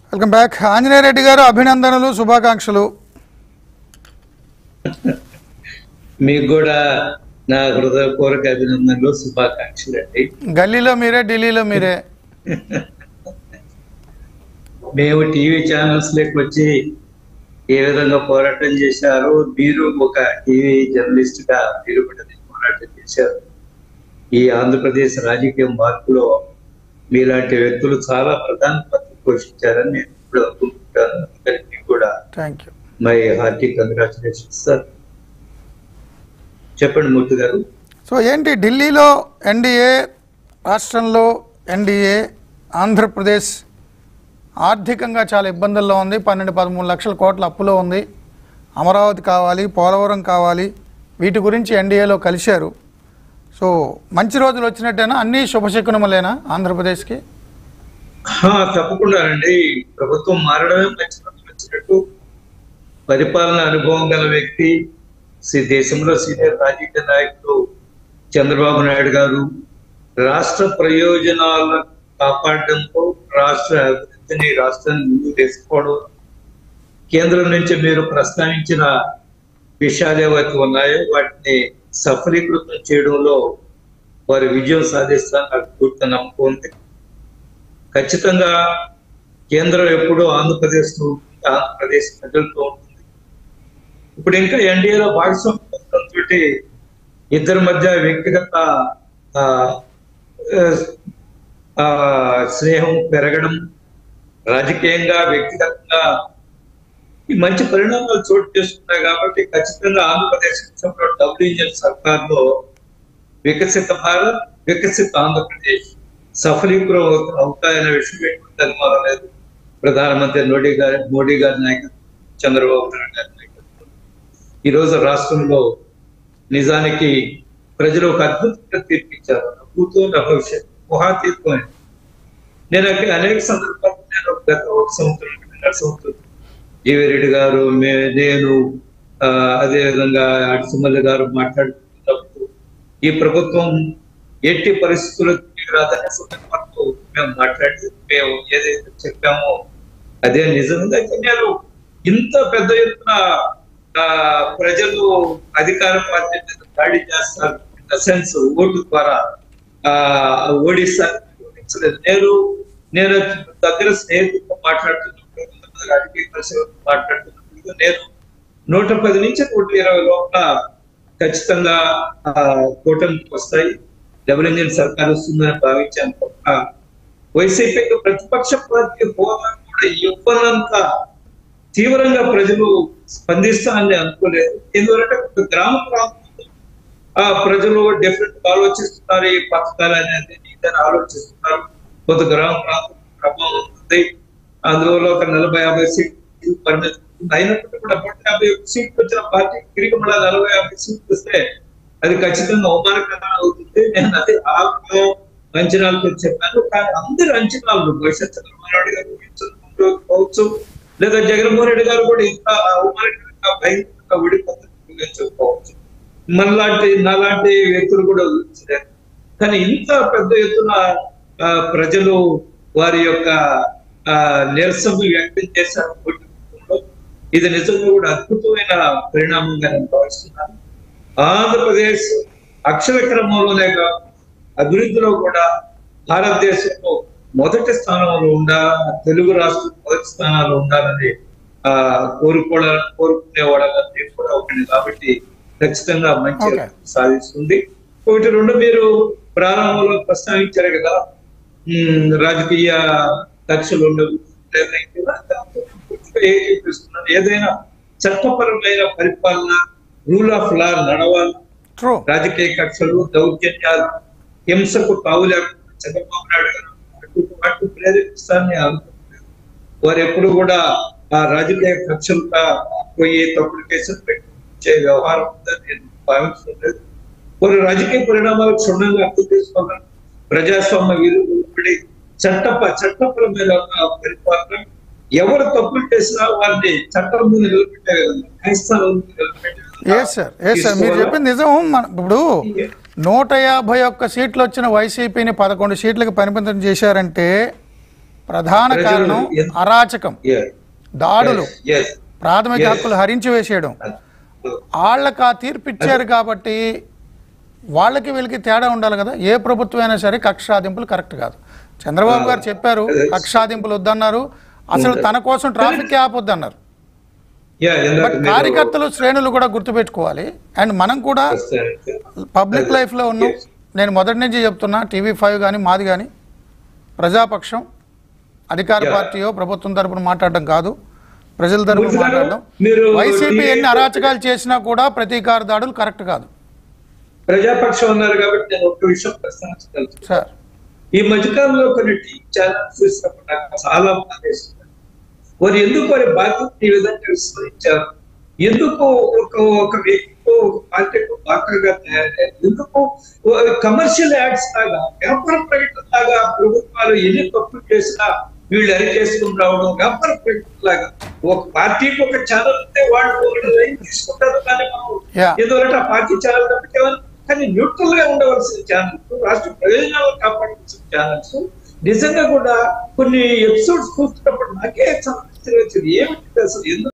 Welcome back Anjaneya Reddy గారు అభినందనలు శుభాకాంక్షలు మీకు కూడా నా హృదయపూర్వక అభినందనలు శుభాకాంక్షలు అండి గల్లీలో మీరే ఢిల్లీలో మీరే మేము టీవీ ఛానల్స్ లోకి వచ్చి ఏ విధంగా పోరాటం చేశారు మీరు ఒక టీవీ జర్నలిస్ట్ గా మీరు కూడా పోరాటం చేశారు ఈ ఆంధ్రప్రదేశ్ రాజకీయ మార్పులో మీలాంటి వ్యక్తులు చాలా ప్రధాన పాత్ర పోషించారని నేను ఇప్పుడు అనుకుంటాను అందరికీ కూడా thank you my hearty congratulations sir చెప్పండి మూర్తి గారు సో ఏంటి ఢిల్లీలో ఎన్డీఏ రాష్ట్రంలో ఎన్డీఏ ఆంధ్రప్రదేశ్ ఆర్థికంగా చాలా ఇబ్బందుల్లో ఉంది పన్నెండు పదమూడు లక్షల కోట్ల అప్పులో ఉంది అమరావతి కావాలి పోలవరం కావాలి వీటి గురించి ఎన్డీఏలో కలిశారు సో మంచి రోజులు వచ్చినట్టేనా అన్నీ శుభశకునములేనా ఆంధ్రప్రదేశ్కి హా, తప్పకుండా అండి ప్రభుత్వం మారడమే మంచి రోజులు వచ్చినట్టు పరిపాలన అనుభవం గల వ్యక్తి సి- దేశంలో సీనియర్ రాజకీయ నాయకుడు చంద్రబాబు నాయుడు గారు రాష్ట్ర ప్రయోజనాలను కాపాడడంతో రాష్ట్ర అభివృద్ధిని రాష్ట్రాన్ని ముందుకు తీసుకోవడం కేంద్రం నుంచి మీరు ప్రస్తావించిన విషయాలు ఏవైతే ఉన్నాయో వాటిని సఫలీకృతం చేయడంలో వారి విజయం సాధిస్తారని నాకు పూర్తి నమ్మకం ఉంది ఖచ్చితంగా కేంద్రం ఎప్పుడూ ఆంధ్రప్రదేశ్ ఆంధ్రప్రదేశ్ ప్రజలతో ఉంటుంది ఇప్పుడు ఇంకా ఎన్డీఏలో భాగస్వామ్యంతో ఇద్దరి మధ్య వ్యక్తిగత ఆ, ఆ, స్నేహం పెరగడం రాజకీయంగా వ్యక్తిగతంగా ఈ మంచి పరిణామాలు చోటు చేసుకున్నాయి కాబట్టి ఖచ్చితంగా ఆంధ్రప్రదేశ్ విషయంలో డబుల్ ఇంజన్ సర్కార్లో వికసిత భారత్ వికసిత ఆంధ్రప్రదేశ్ సఫలీకృతం అవుత- అవుతాయనే విషయం ఎటువంటి అనుమానం లేదు ప్రధానమంత్రి మోడీ గారి మోడీ గారి నాయకత్వం చంద్రబాబు నాయుడు గారి నాయకత్వం ఈ రోజు రాష్ట్రంలో నిజానికి ప్రజలు ఒక అద్భుతంగా తీర్పిచ్చారు నవ్వుతో నా భవిష్యత్ ఊహాతీతమైన నేను అక్కడ అనేక సందర్భాల్లో నేను గత ఒక సంవత్సరం రెండున్నర సంవత్సరం జీవి రెడ్డి గారు మే నేను ఆ, అదే విధంగా అడిసిమల్లి గారు మాట్లాడుతున్నప్పుడు ఈ ప్రభుత్వం ఎట్టి పరిస్థితుల్లో తిరిగి రాదనే సందర్భంలో మేము మాట్లాడి మేము ఏదైతే చెప్పామో అదే నిజంగా అయితే నేను ఇంత పెద్ద ఎత్తున ఆ, ప్రజలు అధికార పార్టీ మీద దాడి చేస్తారు ఇన్ ద సెన్స్ ఓటు ద్వారా ఆ ఓడిస్తారు ఊహించలేదు నేను నేను దగ్గర స్నేహితులతో మాట్లాడుతున్నప్పుడు కొంతమంది రాజకీయ పరిశీలనతో మాట్లాడుతున్నప్పుడు నేను నూట పది నుంచి నూట ఇరవై లోపల ఖచ్చితంగా ఆ, కూటమికి వస్తాయి డబుల్ ఇంజిన్ సర్కార్ వస్తుందని భావించాను తప్ప వైసీపీకి ప్రతిపక్ష పార్టీ హోదా కూడా ఇవ్వనంత తీవ్రంగా ప్రజలు స్పందిస్తారని అనుకోలేదు ఎందుకంటే ఒక గ్రామ ప్రాంతంలో ఆ ప్రజలు డిఫరెంట్ ఆలోచిస్తున్నారు ఈ పథకాలు అనేది ఇదని ఆలోచిస్తున్నారు కొంత గ్రామ ప్రాంతం ప్రభావం ఉంది అందువల్ల ఒక నలభై యాభై సీట్లు పరిమితం ఉంది. అయినప్పటికీ కూడా నూట యాభై ఒక్క సీట్లు వచ్చిన పార్టీ తిరిగి మళ్ళీ నలభై యాభై సీట్లు వస్తే అది ఖచ్చితంగా అవమానకరంగా అవుతుంది నేను అది ఆ అంచనాలతో చెప్పాను కానీ అందరి అంచనాలు భవిష్యత్ చంద్రబాబు నాయుడు గారు ఊహించకుండా కావచ్చు లేదా జగన్మోహన్ రెడ్డి గారు కూడా ఇంత అవమానకరంగా భయంకరంగా విడిపోతుంది చెప్పుకోవచ్చు మనలాంటి నాలాంటి వ్యక్తులు కూడా ఊహించలేరు కానీ ఇంత పెద్ద ఎత్తున ఆ, ప్రజలు వారి యొక్క ఆ, నిరసన వ్యక్తం చేశారు ఓటు రూపంలో. ఇది నిజంగా కూడా అద్భుతమైన పరిణామంగా నేను భావిస్తున్నాను ఆంధ్రప్రదేశ్ అక్షర క్రమంలోనే కాకుండా అభివృద్ధిలో కూడా భారతదేశంలో మొదటి స్థానంలో ఉండా తెలుగు రాష్ట్రం మొదటి స్థానాల్లో ఉండాలని ఆ కోరుకోవడ కోరుకునే వాళ్ళందరినీ కూడా ఒకటి కాబట్టి ఖచ్చితంగా మంచి Okay. సాధిస్తుంది ఒకటి రెండు మీరు ప్రారంభంలో ప్రస్తావించారు కదా ఉమ్, రాజకీయ కక్షలు ఉండవు లేదా ఇంకా దాంతో పూర్తిగా ఏకీపిస్తున్నాను ఏదైనా చట్టపరమైన పరిపాలన రూల్ ఆఫ్ లా నడవాలి ట్రూ రాజకీయ కక్షలు దౌర్జన్యాలు హింసకు తావు లేకుండా చంద్రబాబు నాయుడు గారు అటు అటు ప్రేరేపిస్తారని అనుకుంటున్నారు వారు ఎప్పుడు కూడా ఆ రాజకీయ కక్షలుగా పోయి తప్పుడు కేసులు పెట్టే వ్యవహారం ఉందని నేను భావించలేదు కొన్ని రాజకీయ పరిణామాలకు క్షుణ్ణంగా అర్థం చేసుకోగలను ప్రజాస్వామ్య విలువడి చట్టప చట్టపరమైన పరిపాలన ఎవరు తప్పులు చేసినా వారిని చట్టం ముందు నిలబెట్టే విధంగా న్యాయస్థానం ముందు నిలబెట్టే విధంగా ఎస్ సార్ ఎస్ సార్ మీరు చెప్పింది నిజం మన ఇప్పుడు నూట యాభై ఒక్క సీట్లు వచ్చిన వైసీపీని పదకొండు సీట్లకు పరిమితం చేశారంటే ప్రధాన ప్రజలు కారణం ఎంత- అరాచకం Yeah. దాడులు Yes. ప్రాథమిక Yes. హక్కులు హరించి వేసేయడం Yes. వాళ్ళకి ఆ తీర్పు ఇచ్చారు కాబట్టి వాళ్ళకి వీళ్ళకి తేడా ఉండాలి కదా ఏ ప్రభుత్వం అయినా సరే కక్ష సాధింపులు కరెక్ట్ కాదు చంద్రబాబు గారు చెప్పారు కక్ష సాధింపులు వద్దన్నారు అసలు తన కోసం ట్రాఫిక్ యాప్ వద్దన్నారు Yeah, ఇందాక బట్ మీరు కార్యకర్తలు శ్రేణులు కూడా గుర్తుపెట్టుకోవాలి అండ్ మనం కూడా వస్తారంటే. పబ్లిక్ లైఫ్లో ఉన్నాం Yes. నేను మొదటి నుంచి చెప్తున్నా టీవీ ఫైవ్ కానీ మాది కానీ ప్రజాపక్షం అధికార Yeah. పార్టీయో ప్రభుత్వం తరపున మాట్లాడడం కాదు ప్రజల తరపున మూర్తి గారు, మాట్లాడడం మీరు వైసీపీ TV ఎన్ని అరాచకాలు చేసినా కూడా ప్రతీకార దాడులు కరెక్ట్ కాదు ప్రజాపక్షం ఉన్నారు కాబట్టి నేను ఒక విషయం ప్రస్తావించగలను సార్ ఈ మధ్యకాలంలో కొన్ని టీవీ ఛానల్స్ చూసినప్పుడు నాకు చాలా బాధేస్తుంది వారు ఎందుకు వారి బాధ్యత ఈ విధంగా విస్మరించారు ఎందుకు ఒక ఒక వ్యక్తికో ఒక పార్టీకో బాగా తయారయ్యారు ఎందుకు కమర్షియల్ యాడ్స్ లాగా వ్యాపార ప్రకటన లాగా ప్రభుత్వాలు ఎన్ని తప్పులు చేసినా వీళ్ళు అరిచేసుకుని రావడం వ్యాపార ప్రకటన లాగా ఒక పార్టీకి ఒక ఛానల్ ఉంటే వాళ్ళు ఒక లైన్ తీసుకుంటారు కానీ మనం Yeah. ఎందుకంటే ఆ పార్టీ ఛానల్ కాబట్టి ఎవరు- కానీ న్యూట్రల్ గా ఉండవలసిన ఛానల్స్ రాష్ట్ర ప్రయోజనాలను కాపాడవలసిన ఛానల్స్ నిజంగా కూడా కొన్ని ఎపిసోడ్స్ చూస్తున్నప్పుడు నాకే చాలా ఆశ్చర్యం వచ్చింది ఏమిటి అసలు ఎందుకు